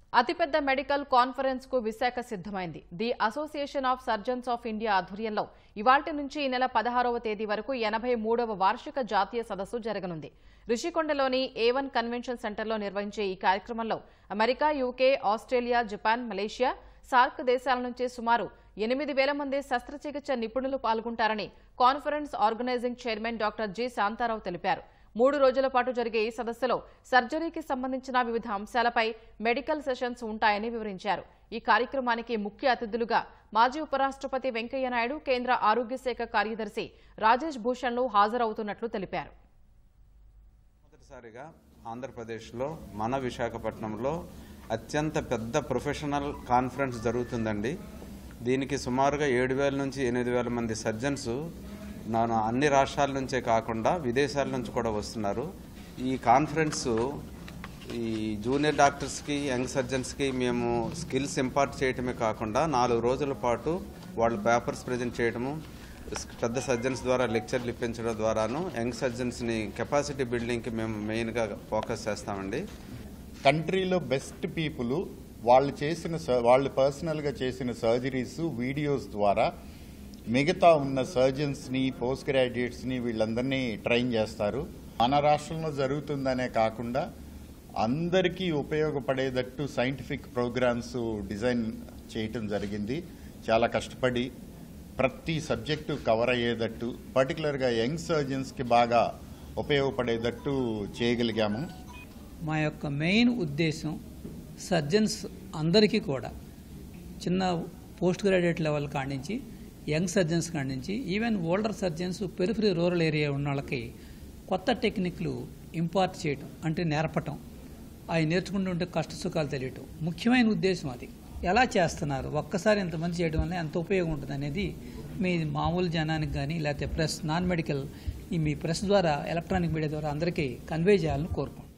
అతిపెద్ద medical conference కు విశాఖ సిద్దమైంది the association of surgeons of India ఆధ్వర్యంలో ఇవాల్టి నుంచి ఈ నెల పదహారవ తేదీ వరకు ఎనభై మూడవ వార్షిక జాతీయ సదస్సు జరగనుంది రిషికొండలోని ఏ వన్ కన్వెన్షన్ సెంటర్లో నిర్వహించే ఈ కార్యక్రమంలో America UK Australia Japan Malaysia SAARC దేశాల నుంచి సుమారు ఎనిమిది వేల మంది శస్త్రచికిత్స నిపుణులు పాల్గొంటారని conference organising chairman doctor G Shanta Rao తెలిపారు మూడు రోజుల పాటు జరిగే ఈ సదస్సులో సర్జరీకి సంబంధించిన వివిధ అంశాలపై మెడికల్ సెషన్స్ ఉంటాయని వివరించారు ఈ కార్యక్రమానికి ముఖ్య అతిథులుగా మాజీ ఉపరాష్ట్రపతి వెంకయ్యనాయుడు కేంద్ర ఆరోగ్య శాఖ కార్యదర్శి రాజేష్ భూషణ్లు హాజరవుతున్నట్లు తెలిపారు మొదటిసారిగా ఆంధ్రప్రదేశ్లో మన విశాఖపట్నంలో అత్యంత పెద్ద ప్రొఫెషనల్ కాన్ఫరెన్స్ జరుగుతుందండి దీనికి సుమారుగా ఏడు వేల నుంచి ఎనిమిది వేల మంది సర్జన్స్ నాను అన్ని రాష్ట్రాల నుంచే కాకుండా విదేశాల నుంచి కూడా వస్తున్నారు ఈ కాన్ఫరెన్స్ ఈ జూనియర్ డాక్టర్స్కి యంగ్ సర్జన్స్కి మేము స్కిల్స్ ఇంపార్ట్ చేయటమే కాకుండా నాలుగు రోజుల పాటు వాళ్ళ పేపర్స్ ప్రజెంట్ చేయడము పెద్ద సర్జన్స్ ద్వారా లెక్చర్లు ఇప్పించడం ద్వారాను యంగ్ సర్జన్స్ని కెపాసిటీ బిల్డింగ్కి మేము మెయిన్గా ఫోకస్ చేస్తామండి కంట్రీలో బెస్ట్ పీపుల్ వాళ్ళు చేసిన స- వాళ్ళు పర్సనల్గా చేసిన సర్జరీస్ వీడియోస్ ద్వారా మిగతా ఉన్న సర్జన్స్ని పోస్ట్ గ్రాడ్యుయేట్స్ని వీళ్ళందరినీ ట్రైన్ చేస్తారు మన రాష్ట్రంలో జరుగుతుందనే కాకుండా అందరికీ ఉపయోగపడేటట్టు సైంటిఫిక్ ప్రోగ్రామ్స్ డిజైన్ చేయటం జరిగింది చాలా కష్టపడి ప్రతి సబ్జెక్టు కవర్ అయ్యేటట్టు పర్టికులర్గా యంగ్ సర్జన్స్కి బాగా ఉపయోగపడేటట్టు చేయగలిగాము మా యొక్క మెయిన్ ఉద్దేశం సర్జన్స్ అందరికీ కూడా చిన్న పోస్ట్ గ్రాడ్యుయేట్ లెవెల్ కాడి నుంచి యంగ్ సర్జన్స్ కాడి నుంచి even older surgeons periphery rural area ఉన్న వాళ్ళకి కొత్త టెక్నిక్లు ఇంపార్ట్ చేయటం అంటే నేర్పటం అవి నేర్చుకుంటుంటే కష్ట సుఖాలు తెలియటం ముఖ్యమైన ఉద్దేశం అది ఎలా చేస్తున్నారు ఒక్కసారి ఇంతమంది చేయడం వల్ల ఎంత ఉపయోగం ఉంటుంది అనేది మీ మామూలు జనానికి కానీ లేకపోతే ప్రెస్ నాన్ మెడికల్ ఈ మీ ప్రెస్ ద్వారా ఎలక్ట్రానిక్ మీడియా ద్వారా అందరికీ కన్వే చేయాలని కోరుకుంటున్నాను